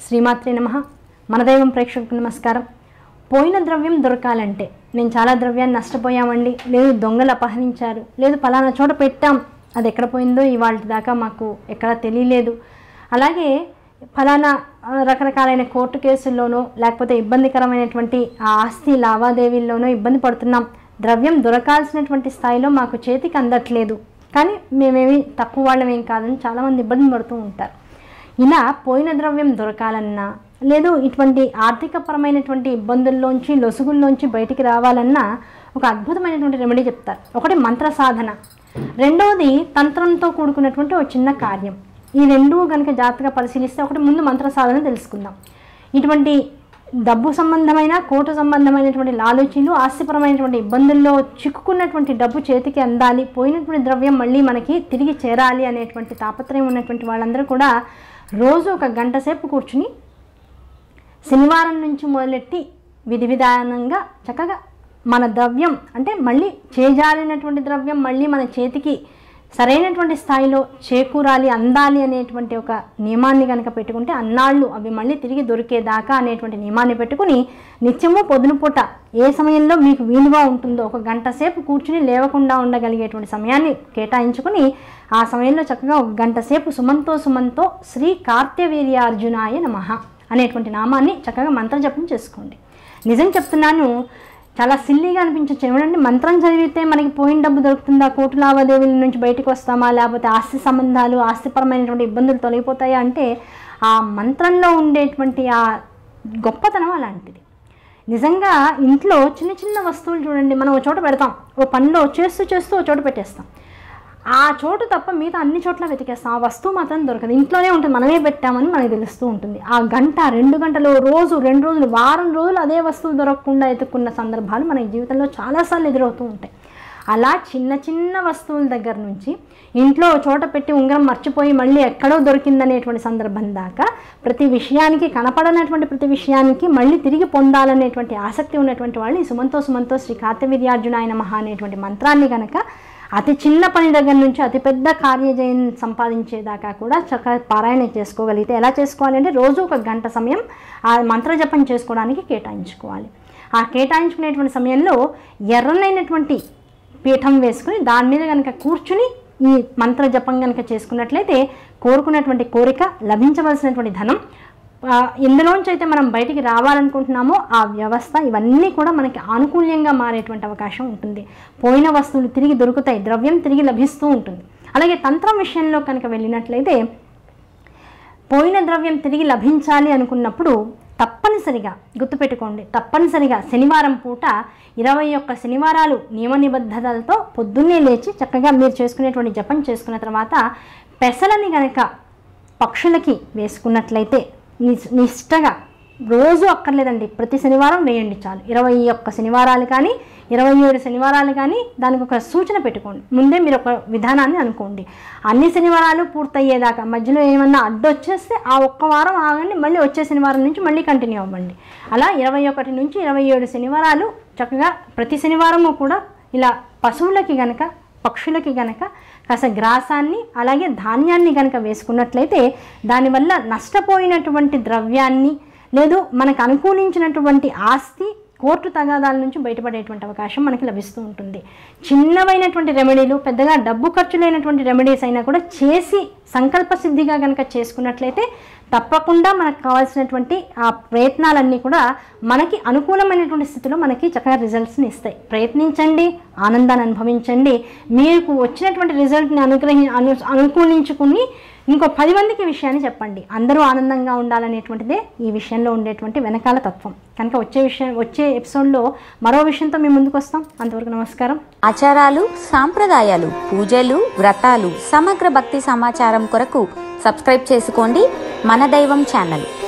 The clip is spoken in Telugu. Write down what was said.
శ్రీమాత్రే నమ మన దైవం ప్రేక్షకులకు నమస్కారం పోయిన ద్రవ్యం దొరకాలంటే నేను చాలా ద్రవ్యాన్ని నష్టపోయామండి లేదు దొంగలు అపహరించారు లేదు పలానా చోట పెట్టాం అది ఎక్కడ పోయిందో ఇవాళ దాకా మాకు ఎక్కడ తెలియలేదు అలాగే ఫలానా ఆ, రకరకాలైన కోర్టు కేసుల్లోనో లేకపోతే ఇబ్బందికరమైనటువంటి ఆ ఆస్తి లావాదేవీల్లోనో ఇబ్బంది పడుతున్నాం ద్రవ్యం దొరకాల్సినటువంటి స్థాయిలో మాకు చేతికి అందట్లేదు కానీ మేమేమి తక్కువ వాళ్ళమేం కాదని చాలామంది ఇబ్బంది పడుతూ ఉంటారు ఇలా పోయిన ద్రవ్యం దొరకాలన్నా లేదు ఇటువంటి ఆర్థికపరమైనటువంటి ఇబ్బందుల్లోంచి లొసుగుల్లోంచి బయటికి రావాలన్నా ఒక అద్భుతమైనటువంటి రెమెడీ చెప్తారు ఒకటి మంత్ర సాధన రెండవది తంత్రంతో కూడుకున్నటువంటి ఒక చిన్న కార్యం ఈ రెండు కనుక జాగ్రత్తగా పరిశీలిస్తే ఒకటి ముందు మంత్ర సాధన తెలుసుకుందాం ఇటువంటి డబ్బు సంబంధమైన కోర్టు సంబంధమైనటువంటి లాలూచీలు ఆస్తిపరమైనటువంటి ఇబ్బందుల్లో చిక్కుకున్నటువంటి డబ్బు చేతికి అందాలి పోయినటువంటి ద్రవ్యం మళ్ళీ మనకి తిరిగి చేరాలి అనేటువంటి తాపత్రయం ఉన్నటువంటి వాళ్ళందరూ కూడా రోజు ఒక గంట సేపు కూర్చుని శనివారం నుంచి మొదలెట్టి విధి విధానంగా చక్కగా మన ద్రవ్యం అంటే మళ్ళీ చేజారినటువంటి ద్రవ్యం మళ్ళీ మన చేతికి సరైనటువంటి స్థాయిలో చేకూరాలి అందాలి అనేటువంటి ఒక నియమాన్ని కనుక పెట్టుకుంటే అన్నాళ్ళు అవి మళ్ళీ తిరిగి దొరికేదాకా అనేటువంటి నియమాన్ని పెట్టుకుని నిత్యము పొద్దున పూట ఏ సమయంలో మీకు వీలుగా ఉంటుందో ఒక గంట సేపు కూర్చుని లేవకుండా ఉండగలిగేటువంటి సమయాన్ని కేటాయించుకుని ఆ సమయంలో చక్కగా ఒక గంట సేపు సుమంతో సుమంతో శ్రీ కార్త్యవీర్యార్జునాయ నమః అనేటువంటి నామాన్ని చక్కగా మంత్రజపం చేసుకోండి నిజం చెప్తున్నాను చాలా సిల్లీగా అనిపించచ్చు ఏమంటే మంత్రం చదివితే మనకి పోయిన డబ్బు దొరుకుతుందా కోర్టు లావాదేవీల నుంచి బయటకు వస్తామా లేకపోతే ఆస్తి సంబంధాలు ఆస్తిపరమైనటువంటి ఇబ్బందులు తొలగిపోతాయా అంటే ఆ మంత్రంలో ఉండేటువంటి ఆ గొప్పతనం అలాంటిది నిజంగా ఇంట్లో చిన్న చిన్న వస్తువులు చూడండి మనం ఒక చోట పెడతాం ఓ పనిలో చేస్తూ చేస్తూ ఒక చోట పెట్టేస్తాం ఆ చోటు తప్ప మిగతా అన్ని చోట్ల వెతికేస్తాం ఆ వస్తువు మాత్రం దొరకదు ఇంట్లోనే ఉంటుంది మనమే పెట్టామని మనకు తెలుస్తూ ఉంటుంది ఆ గంట రెండు గంటలు రోజు రెండు రోజులు వారం రోజులు అదే వస్తువు దొరకకుండా ఎత్తుక్కున్న సందర్భాలు మన జీవితంలో చాలాసార్లు ఎదురవుతూ ఉంటాయి అలా చిన్న చిన్న వస్తువుల దగ్గర నుంచి ఇంట్లో ఓ చోట పెట్టి ఉంగరం మర్చిపోయి మళ్ళీ ఎక్కడో దొరికిందనేటువంటి సందర్భం దాకా ప్రతి విషయానికి కనపడనటువంటి ప్రతి విషయానికి మళ్ళీ తిరిగి పొందాలనేటువంటి ఆసక్తి ఉన్నటువంటి వాళ్ళు ఈ సుమంతో సుమంతో శ్రీ కార్తవీర్యార్జునాయన మహా అనేటువంటి మంత్రాన్ని కనుక అతి చిన్న పని దగ్గర నుంచి అతి పెద్ద కార్యజయం సంపాదించేదాకా కూడా చక్కగా పారాయణ చేసుకోగలిగితే ఎలా చేసుకోవాలి అంటే రోజు ఒక గంట సమయం ఆ మంత్రజపం చేసుకోవడానికి కేటాయించుకోవాలి ఆ కేటాయించుకునేటువంటి సమయంలో ఎర్రనైనటువంటి పీఠం వేసుకుని దాని మీద కనుక కూర్చుని ఈ మంత్ర జపం కనుక చేసుకున్నట్లయితే కోరుకున్నటువంటి కోరిక లభించవలసినటువంటి ధనం ఆ, ఎందులోంచి అయితే మనం బయటికి రావాలనుకుంటున్నామో ఆ వ్యవస్థ ఇవన్నీ కూడా మనకి ఆనుకూల్యంగా మారేటువంటి అవకాశం ఉంటుంది పోయిన వస్తువులు తిరిగి దొరుకుతాయి ద్రవ్యం తిరిగి లభిస్తూ ఉంటుంది అలాగే తంత్రం విషయంలో కనుక వెళ్ళినట్లయితే పోయిన ద్రవ్యం తిరిగి లభించాలి అనుకున్నప్పుడు తప్పనిసరిగా గుర్తుపెట్టుకోండి తప్పనిసరిగా శనివారం పూట ఇరవై ఒక్క శనివారాలు నియమ నిబద్ధతలతో పొద్దున్నే లేచి చక్కగా మీరు చేసుకునేటువంటి జపం చేసుకున్న తర్వాత పెసలని గనక పక్షులకి వేసుకున్నట్లయితే నిస్- నిష్టగా రోజు అక్కర్లేదండి ప్రతి శనివారం వేయండి చాలు ఇరవై ఒక్క శనివారాలు కానీ ఇరవై ఏడు శనివారాలు కానీ దానికి ఒక సూచన పెట్టుకోండి ముందే మీరు ఒక విధానాన్ని అనుకోండి అన్ని శనివారాలు పూర్తయ్యేదాకా మధ్యలో ఏమన్నా అడ్డొచ్చేస్తే ఆ ఒక్క వారం ఆగండి మళ్ళీ వచ్చే శనివారం నుంచి మళ్ళీ కంటిన్యూ అవ్వండి అలా ఇరవై ఒకటి నుంచి ఇరవై ఏడు శనివారాలు చక్కగా ప్రతి శనివారము కూడా ఇలా పశువులకి గనక పక్షులకి గనక కాస్త గ్రాసాన్ని అలాగే ధాన్యాన్ని గనక వేసుకున్నట్లయితే దానివల్ల నష్టపోయినటువంటి ద్రవ్యాన్ని లేదు మనకు అనుకూలించినటువంటి ఆస్తి కోర్టు తగాదాల నుంచి బయటపడేటువంటి అవకాశం మనకి లభిస్తూ ఉంటుంది చిన్నవైనటువంటి రెమెడీలు పెద్దగా డబ్బు ఖర్చు లేనటువంటి రెమెడీస్ అయినా కూడా చేసి సంకల్ప సిద్ధిగా కనుక చేసుకున్నట్లయితే తప్పకుండా మనకు కావాల్సినటువంటి ఆ ప్రయత్నాలన్నీ కూడా మనకి అనుకూలమైనటువంటి స్థితిలో మనకి చక్కగా రిజల్ట్స్ని ఇస్తాయి ప్రయత్నించండి ఆనందాన్ని అనుభవించండి మీకు వచ్చినటువంటి రిజల్ట్ని అనుగ్రహి అను అనుకూలించుకుని ఇంకో పది మందికి ఈ విషయాన్ని చెప్పండి అందరూ ఆనందంగా ఉండాలనేటువంటిదే ఈ విషయంలో ఉండేటువంటి వెనకాల తత్వం కనుక వచ్చే విషయం వచ్చే ఎపిసోడ్లో మరో విషయంతో మేము ముందుకు వస్తాం అంతవరకు నమస్కారం ఆచారాలు సాంప్రదాయాలు పూజలు వ్రతాలు సమగ్ర భక్తి సమాచారం కొరకు సబ్స్క్రైబ్ చేసుకోండి మన దైవం ఛానల్